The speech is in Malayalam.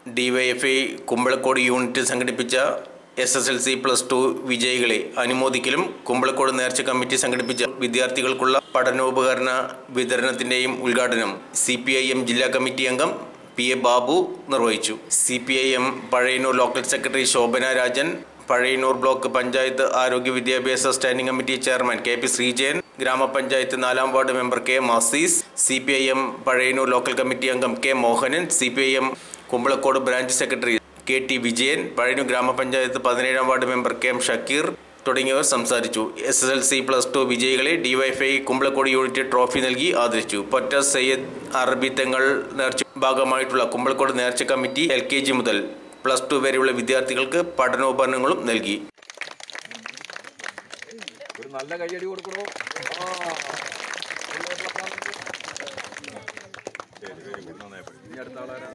ഡിവൈഎഫ്ഐ കുമ്പളക്കോട് യൂണിറ്റ് സംഘടിപ്പിച്ച S S L C plus two വിജയികളെ അനുമോദിക്കലും കുമ്പളക്കോട് നേർച്ച കമ്മിറ്റി സംഘടിപ്പിച്ച വിദ്യാർത്ഥികൾക്കുള്ള പഠനോപകരണ വിതരണത്തിന്റെയും ഉദ്ഘാടനം സി പി ഐ എം ജില്ലാ കമ്മിറ്റി അംഗം പി എ ബാബു നിർവഹിച്ചു C P I M Pazhayannur local secretary Shobhana Rajan Pazhayannur block panchayat ആരോഗ്യ വിദ്യാഭ്യാസ standing committee chairman K P Sreejayan ഗ്രാമപഞ്ചായത്ത് നാലാം ward member K Masees C P I M Pazhayannur local committee അംഗം K Mohanan C P I M Kumbalakode branch secretary K T Vijayan Pazhayannur ഗ്രാമപഞ്ചായത്ത് പതിനേഴാം ward member K M Shakeer തുടങ്ങിയവർ സംസാരിച്ചു S S L C plus two വിജയികളെ ഡിവൈഫൈ കുമ്പളക്കോട് യൂണിറ്റ് ട്രോഫി നൽകി ആദരിച്ചു പൊറ്റ സയ്യദ് അറബി തങ്ങൾ നേർച്ച ഭാഗമായിട്ടുള്ള കുമ്പളക്കോട് നേർച്ച കമ്മിറ്റി എൽ കെ ജി മുതൽ പ്ലസ് ടു വരെയുള്ള വിദ്യാർത്ഥികൾക്ക് പഠനോപകരണങ്ങളും നൽകി ഒരു നല്ല കൈയടി കൊടുക്കണോ ഇനി അടുത്ത ആളാരാ